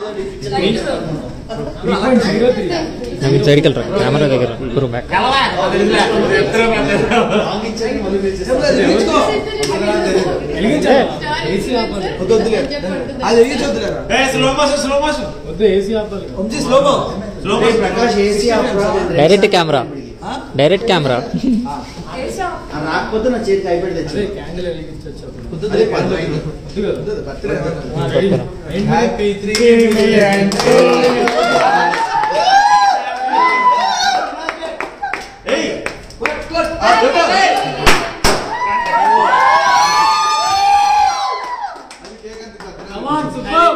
నవీన్ సైడ్కి వెళ్ళరా కెమెరా దగ్గర గురు బ్యాక్ అది వెలిగించొద్దులేరా వద్దు ఏసీ ఆపాలి Vamshi slomo Prakash AC direct camera direct camera రాకపోతే నా చేతికి అయిపోయి అదే తెచ్చు క్యాండిల్ వెలిగించవచ్చు అప్పుడు అదే పని వద్దు కదా ఆ, బర్త్డే ready. ఏంటి? Happy three Come on, superb.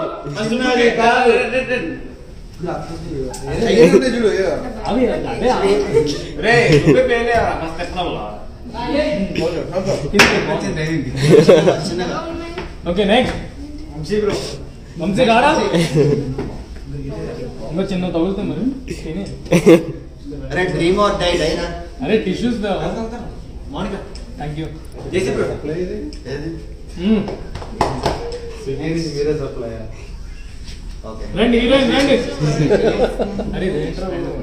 చూడు అవి అదే ఓకే నెక్స్ట్ వంశీ కాడా ఇంకా చిన్న తగులుతుంది మరి తిని. అరే డ్రీమ్ ఆర్ డైడ్ అయినా అరే టిష్యూస్ థ్యాంక్ యూ ఓకే రండి హీరోయిన్ రండి అరే ఇది ఏంట్రా బాబు?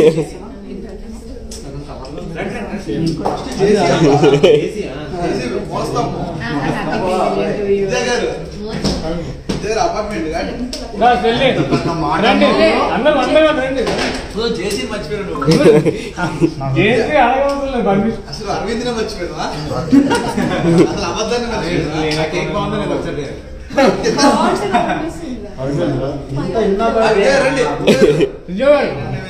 అపార్ట్మెంట్ కానీ రా, వెళ్ళి. రండి అందరూ అందరూ రండి చేసి మర్చిపోయాను చేసి అడగవసరం లేదు పంపించు అసలు అరవింద్నే మర్చిపోయాను అసలు అబద్ధాన్ని మర్చిపోయాను నాకు ఏం బాగుందో నేను వచ్చాడు అదే రండి విజయవాడ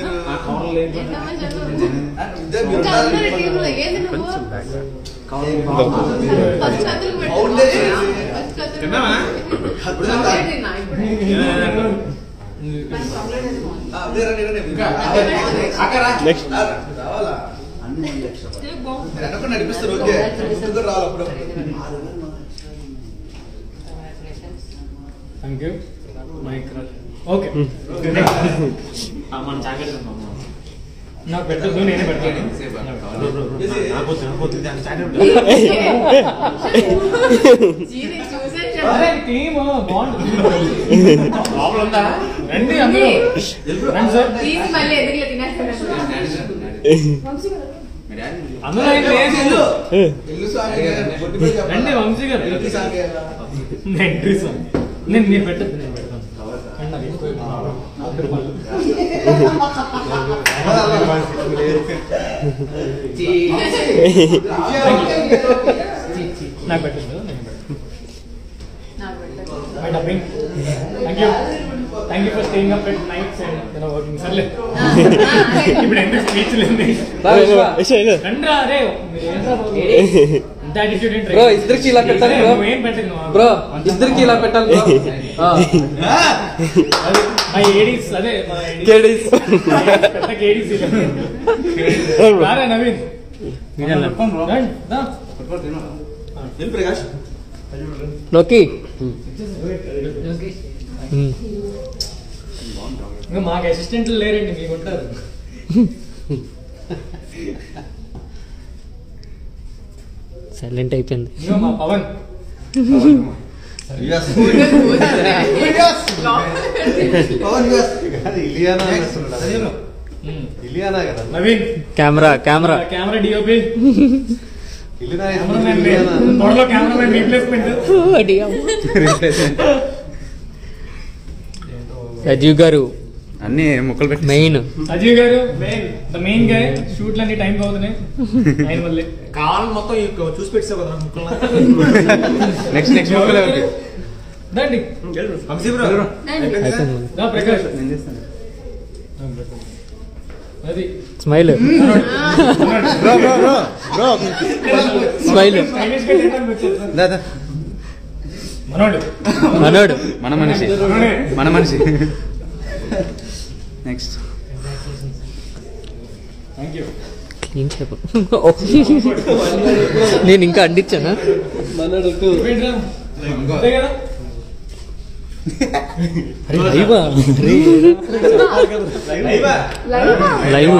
ఇద్దరు మీరు ఉన్నారు. అప్పుడు ఆ, అదే రండి రండి ఇంకా Next. రావాలా నేను అనుకుని నడిపిస్తారు ఓకే గుర్తుకు రావాలి అప్పుడు థ్యాంక్ యూ మైక్ ఓకే నాకు పెట్టద్దు నేనే పెడతాను అరే టీమ్ బాగుంటుంది రండి అందరూ రండి సార్ అందరూ అయితే లేదు ఇల్లు సాంగ్ బొట్టు పెట్టి చెప్పాలా? రండి వంశీ గారు ఇల్లు సాంగ్ ఎంట్రీ సాంగ్ నేను మీరు పెట్టద్దు నేను పెడతాను రండి, నాకు ఎక్కువ అందరూ వాళ్ళు. నాకు పెట్టద్దు నేను పెడతాను my dubbing thank you thank you for staying up at nights and you know working సర్లే ఇప్పుడు ఎందుకు స్పీచ్ లేదు రండ్రా అరే మీరు ఏంట్రా బాబు? ఇంత attitude ఏంట్రా? Bro, ఇద్దరికి ఇలా పెట్టాలి bro. నువ్వేం పెట్టకు నువ్వు. బ్రో ఇద్దరికి ఇలా పెట్టాలి బ్రో అది మా ఏడీస్ అదే మా ADs. కేడీస్. మా ADs, పెద్ద కేడీస్ ఇలా. రారా నవీన్ రండి, రా. ఏం ప్రకాష్ లోకి ఇంకా మాకు అసిస్టెంట్లు లేరండి మీకు ఉంటారు సైలెంట్ అయిపోయింది ఇంకా మా పవన్ పవన్ యుఎస్ ఉమ్. ఇలియానా కదా Naveen camera camera camera DOP Ileana cameraman త్వరలో కెమెరామెన్ రీప్లేస్మెంట్ రాజీవ్ గారు అన్ని ముక్కలు పెట్టి మెయిన్ అజయ్ గారు మెయిన్ ద మెయిన్ గా షూట్లు అన్ని టైం అవుతున్నాయి ఆయన వల్లే కావాలి మొత్తం ఈ చూసి పెట్టావు కదా ముక్కలు నెక్స్ట్ నెక్స్ట్ ముక్కలు ఎవరికి దండి వంశీ బ్రో అయిపోయింది దా ప్రకాష్ అది smile bro bro bro bro smile stylish గా తినడానికి వచ్చేది. దాదా మనోడు మనోడు మన మనిషి మనోడే. మన మనిషి నెక్స్ట్ థ్యాంక్ యూ క్లీన్ చేపు నేను ఇంకా అందించానా ఏంట్రా? అంతే కదా అరే లైవా లైవ్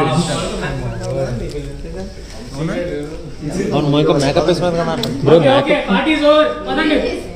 అవును మా మేకప్ వేసుకున్నాను bro okay okay party is over పదండి